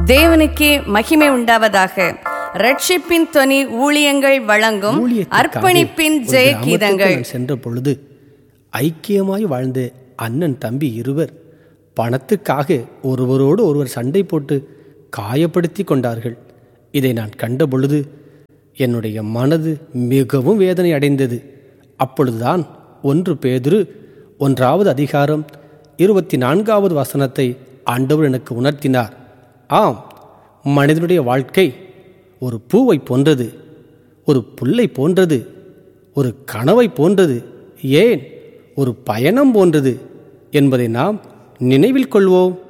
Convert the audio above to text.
தேவனுக்கே மகிமை உண்டாவதாக ரட்சிப்பின் தொனி ஊழியங்கள் வழங்கும் ஊழியத்திற்காக அர்ப்பணிப்பின் ஒரு ஜெய கிராமத்துக்கு கீதங்கள் நான் சென்ற பொழுது ஐக்கியமாய் வாழ்ந்த அண்ணன் தம்பி இருவர் பணத்துக்காக ஒருவரோடு ஒருவர் சண்டை போட்டு காயப்படுத்தி கொண்டார்கள் இதை நான் கண்ட பொழுது என்னுடைய மனது மிகவும் வேதனை அடைந்தது அப்பொழுதுதான் ஒன்று பேதுரு ஒன்றாவது அதிகாரம் இருபத்தி நான்காவது வசனத்தை ஆண்டவர் எனக்கு உணர்த்தினார் ஆம் மனிதனுடைய வாழ்க்கை ஒரு பூவை போன்றது ஒரு புல்லை போன்றது ஒரு கனவை போன்றது ஏன் ஒரு பயணம் போன்றது என்பதை நாம் நினைவில் கொள்வோம்